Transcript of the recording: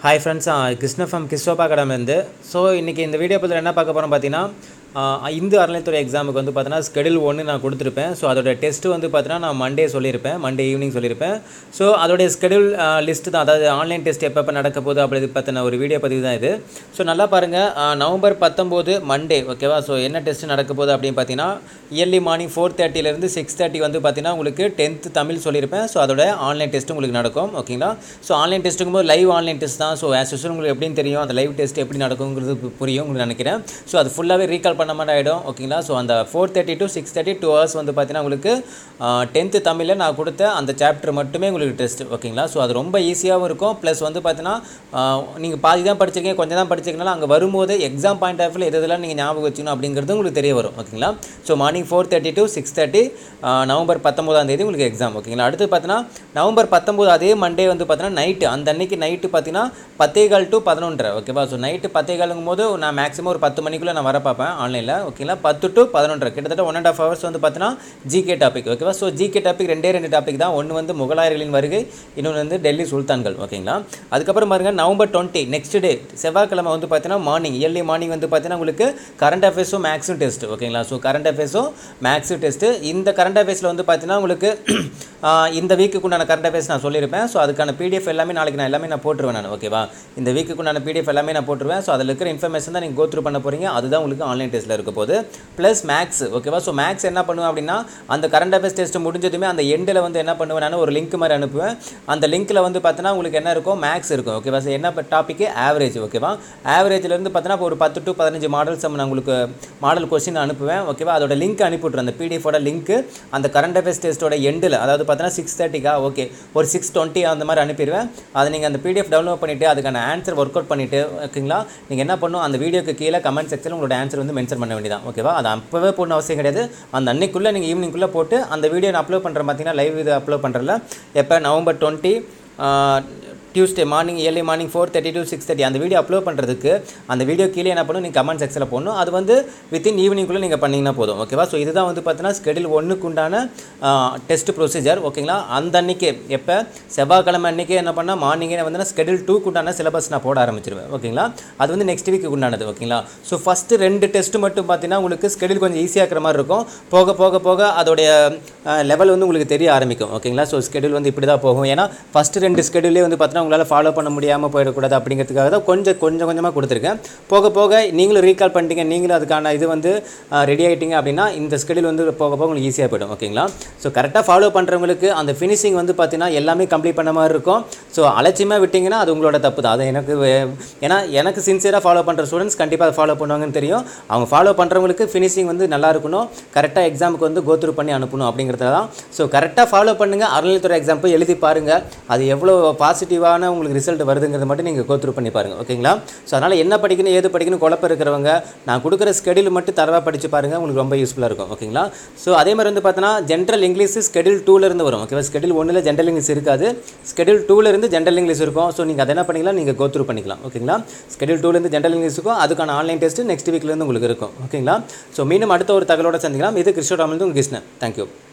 hi friends Krishna from கிறிஸ்டோபா கடமேருந்து so இன்றைக்கி இந்த வீடியோ பற்றி என்ன பார்க்க போகிறோம் பார்த்தீங்கன்னா ஆஹ் இந்து அறநிலைத்துறை எக்ஸாமுக்கு வந்து பார்த்தீங்கன்னா ஸ்கெடியூல் ஒன்று நான் கொடுத்துருப்பேன் ஸோ அதோட டெஸ்ட்டு வந்து பார்த்தீங்கன்னா நான் மண்டே சொல்லியிருப்பேன் மண்டே ஈவினிங் சொல்லியிருப்பேன் ஸோ அதோடைய ஸ்கெடியூல் லிஸ்ட்டு தான் அதாவது ஆன்லைன் டெஸ்ட் எப்பப்போ நடக்க போகுது அப்படி பற்றின ஒரு வீடியோ பதிவு தான் இது ஸோ நல்லா பாருங்கள் நவம்பர் பத்தொம்போது மண்டே ஓகேவா ஸோ என்ன டெஸ்ட் நடக்க போகுது அப்படின்னு பார்த்தீங்கன்னா இயர்லி மார்னிங் ஃபோர் தேர்ட்டிலேருந்து சிக்ஸ் தேர்ட்டி வந்து பார்த்தீங்கன்னா உங்களுக்கு டென்த்து தமிழ் சொல்லியிருப்பேன் ஸோ அதோட ஆன்லைன் டெஸ்ட் உங்களுக்கு நடக்கும் ஓகேங்களா ஸோ ஆன்லைன் டெஸ்ட்டுக்கும் போது லைவ் ஆன்லைன் டெஸ்ட் தான் ஸோ ஆஸ் யூஸ்வல் உங்களுக்கு எப்படின்னு தெரியும் அந்த லைவ் டெஸ்ட் எப்படி நடக்குங்கிறது பு- புரியும் உங்களுக்கு நினைக்கிறேன் ஸோ அது ஃபுல்லாகவே ரீகால் பண்ண மாதிரி ஆகிடும் ஓகேங்களா ஸோ அந்த four thirty to six thirty two hours வந்து பார்த்தீங்கன்னா உங்களுக்கு டென்த்து தமிழில் நான் கொடுத்த அந்த சாப்டர் மட்டுமே உங்களுக்கு டெஸ்ட் ஓகேங்களா ஸோ அது ரொம்ப ஈஸியாகவும் இருக்கும் ப்ளஸ் வந்து பார்த்தீங்கன்னா நீங்கள் பாதி தான் படிச்சிருக்கீங்க கொஞ்சம் தான் படிச்சிருக்கனால அங்கே வரும்போது எக்ஸாம் பாயிண்ட் ஆஃப் எது இதெல்லாம் நீங்கள் ஞாபகம் வச்சுக்கணும் அப்படிங்கிறது உங்களுக்கு தெரிய வரும் ஓகேங்களா so morning four thirty to six thirty November பத்தொம்போதாம் தேதி உங்களுக்கு எக்ஸாம் ஓகேங்களா அடுத்து பார்த்தீங்கன்னா நவம்பர் பத்தொம்போது அதே மண்டே வந்து பார்த்தீங்கன்னா நைட்டு அந்த அன்னைக்கு நைட்டு பார்த்தீங்கன்னா பத்தே கால் டு பதினொன்றரை ஓகேவா ஸோ நைட்டு பத்தே காலுங்கும் போது நான் மேக்ஸிமம் ஒரு பத்து மணிக்குள்ளே நான் வர பார்ப்பேன் ஆன்லைனில் ஓகேங்களா பத்து டு பதினொன்றரை கிட்டத்தட்ட ஒன் அண்ட் ஆஃப் ஹவர்ஸ் வந்து பார்த்தீங்கன்னா ஜிகே டாபிக் ஓகேவா ஸோ ஜிகே டாபிக் ரெண்டே ரெண்டு டாபிக் தான் ஒன்று வந்து முகலாயர்களின் வருகை இன்னொன்று வந்து டெல்லி சுல்தான்கள் ஓகேங்களா அதுக்கப்புறம் பாருங்க நவம்பர் டுவெண்ட்டி நெக்ஸ்ட் டே செவ்வாய்க்கிழமை வந்து பார்த்தீங்கன்னா மார்னிங் இயர்லி மார்னிங் வந்து பார்த்தீங்கன்னா உங்களுக்கு கரண்ட் அஃபேர்ஸும் மேக்ஸும் டெஸ்ட் ஓகேங்களா ஸோ கரண்ட் அஃபேர்ஸும் மேக்ஸும் டெஸ்ட்டு இந்த கரண்ட் அஃபேர்ஸில் வந்து பார்த்தீங்கன்னா உங்களுக்கு ஆஹ், இந்த வீக்குக்கு உண்டான கரண்ட் அஃபேர்ஸ் நான் சொல்லியிருப்பேன் ஸோ அதுக்கான பிடிஎஃப் எல்லாமே நாளைக்கு நான் எல்லாமே நான் போட்டுருவேன் நான் ஓகேவா இந்த வீக்குக்கு உண்டான பிடிஎஃப் எல்லாமே நான் போட்டுருவேன் ஸோ அதில் இருக்கிற இன்ஃபர்மேஷன் தான் நீங்கள் கோத்ரூ பண்ண போகிறீங்க அதுதான் உங்களுக்கு ஆன்லைன் டெஸ்ட்டில் இருக்க போகுது ப்ளஸ் மேக்ஸ் ஓகேவா ஸோ மேக்ஸ் என்ன பண்ணுவேன் அப்படின்னா அந்த கரண்ட் அஃபேர்ஸ் டெஸ்ட் முடிஞ்சதுமே அந்த எண்டில் வந்து என்ன பண்ணுவேன் நான் ஒரு லிங்க் மாதிரி அனுப்புவேன் அந்த லிங்க்கில் வந்து பார்த்தீங்கன்னா உங்களுக்கு என்ன இருக்கும் மேக்ஸ் இருக்கும் ஓகேவா ஸோ என்ன டாப்பிக்கு ஆவரேஜ் ஓகேவா ஆவரேஜ்லேருந்து பார்த்தீங்கன்னா இப்போ ஒரு பத்து டு பதினஞ்சு மாடல்ஸ் நான் உங்களுக்கு மாடல் கொஸ்டின் அனுப்புவேன் ஓகேவா அதோட லிங்க் அனுப்பிவிட்றேன் அந்த பிடிஎஃபோட லிங்க் அந்த கரண்ட் அஃபேர்ஸ் டெஸ்ட்டோட எண்டில் அதாவது பார்த்தீங்கன்னா சிக்ஸ் தேர்ட்டிக்கா ஓகே ஒரு சிக்ஸ் டுவெண்ட்டி அந்த மாதிரி அனுப்பிடுவேன் அதை நீங்கள் அந்த பிடிஎஃப் டவுன்லோட் பண்ணிவிட்டு அதுக்கான ஆன்சர் ஒர்க் அவுட் பண்ணிவிட்டு ஓகேங்களா நீங்கள் என்ன பண்ணணும் அந்த வீடியோக்கு கீழே கமெண்ட் செக்ஷனில் உங்களோட ஆன்சர் வந்து மென்ஷன் பண்ண வேண்டியதான் ஓகேவா அது அப்போவே போடணும் அவசியம் கிடையாது அந்த அன்னைக்குள்ளே நீங்கள் ஈவினிங்குள்ளே போட்டு அந்த வீடியோ நான் அப்லோட் பண்ணுறேன் பார்த்தீங்கன்னா லைவ் இது அப்லோட் பண்ணுறல எப்போ November twenty Tuesday morning early morning four thirty to six thirty அந்த வீடியோ அப்லோட் பண்ணுறதுக்கு அந்த வீடியோ கீழே என்ன பண்ணணும் நீங்கள் கமெண்ட் செக்ஷனில் போடணும் அது வந்து வித்தின் ஈவினிங்குள்ளே நீங்கள் பண்ணிங்கன்னா போதும் ஓகேவா ஸோ இதுதான் வந்து பார்த்தீங்கன்னா ஸ்கெடியூல் ஒன்றுக்கு உண்டான டெஸ்ட் ப்ரொசீஜர் ஓகேங்களா அந்த அன்னைக்கே எப்போ செவ்வாய்க்கிழமை அன்றைக்கே என்ன பண்ணால் மார்னிங்கே வந்து ஸ்கெடியூல் டூக்கு உண்டான சிலபஸ் நான் போட ஆரம்பிச்சிருவேன் ஓகேங்களா அது வந்து நெக்ஸ்ட் வீக்கு உண்டானது ஓகேங்களா ஸோ ஃபஸ்ட்டு ரெண்டு டெஸ்ட் மட்டும் பார்த்தீங்கன்னா உங்களுக்கு ஸ்கெடியூல் கொஞ்சம் ஈஸியாக இருக்கிற மாதிரி இருக்கும் போக போக போக அதோடைய லெவல் வந்து உங்களுக்கு தெரிய ஆரம்பிக்கும் ஓகேங்களா ஸோ ஸ்கெடியூல் வந்து இப்படி தான் போகும் ஏன்னா ஃபஸ்ட்டு ரெண்டு ஸ்கெடியூலே வந்து பார்த்தீங்கன்னா உங்களால் ஃபாலோ பண்ண முடியாமல் போயிடக்கூடாது அப்படிங்கிறதுக்காக தான் கொஞ்சம் கொஞ்சம் கொஞ்சமாக கொடுத்துருக்கேன் போக போக நீங்களும் ரீகால் பண்ணிட்டீங்க நீங்களும் அதுக்கான இது வந்து ரெடி ஆகிட்டீங்க அப்படின்னா இந்த ஸ்கெடியூல் வந்து போக போக உங்களுக்கு ஈஸியாக போயிடும் ஓகேங்களா ஸோ கரெக்டாக ஃபாலோ பண்ணுறவங்களுக்கு அந்த ஃபினிஷிங் வந்து பார்த்தீங்கன்னா எல்லாமே கம்ப்ளீட் பண்ண மாதிரி இருக்கும் ஸோ அலட்சியமாக விட்டிங்கன்னா அது உங்களோட தப்பு தான் அது எனக்கு வே- ஏன்னா எனக்கு சின்சியராக ஃபாலோ பண்ணுற ஸ்டூடெண்ட்ஸ் கண்டிப்பாக அதை ஃபாலோ பண்ணுவாங்கன்னு தெரியும் அவங்க ஃபாலோ பண்ணுறவங்களுக்கு ஃபினிஷிங் வந்து நல்லா இருக்கணும் கரெக்டாக எக்ஸாமுக்கு வந்து கோத்ரூ பண்ணி அனுப்பணும் அப்படிங்கிறது தான் ஸோ கரெக்டாக ஃபாலோ பண்ணுங்கள் அறநிலைத்துறை எக்ஸாம் போய் எழுதி பாருங்கள் அது எவ்வளோ பாசிட்டிவான உங்களுக்கு ரிசல்ட் வருதுங்கிறத மட்டும் நீங்கள் கோத்ரூ பண்ணி பாருங்கள் ஓகேங்களா ஸோ அதனால் என்ன படிக்கணும் ஏது படிக்கணும் குழப்பம் இருக்கிறவங்க நான் கொடுக்குற ஸ்கெடியூல் மட்டும் தரவாக படித்து பாருங்கள் உங்களுக்கு ரொம்ப யூஸ்ஃபுல்லாக இருக்கும் ஓகேங்களா ஸோ அதே மாதிரி வந்து பார்த்தோன்னா ஜென்ரல் இங்கிலீஷ் ஸ்கெடியூல் டூலேருந்து வரும் ஓகேவா ஸ்கெடியூல் ஒன்றில் ஜென்ரல் இங்கிலீஷ் இருக்காது ஸ்கெடியூல் டூலேருந்து ஜென்ரல் இங்கிலீஷ் இருக்கும் ஸோ நீங்கள் அதை என்ன பண்ணிக்கலாம் நீங்கள் கோத்ரூ பண்ணிக்கலாம் ஓகேங்களா ஸ்கெடியூல் டூலேருந்து ஜென்ரல் இங்கிலீஷ் இருக்கும் அதுக்கான ஆன்லைன் டெஸ்ட் நெக்ஸ்ட் வீக்லேருந்து உங்களுக்கு இருக்கும் ஓகேங்களா ஸோ மீண்டும் அடுத்த ஒரு தகவலோட சந்திக்கலாம் இது கிருஷ்ண ராமன் உங்கள் கிருஷ்ணன் தேங்க்யூ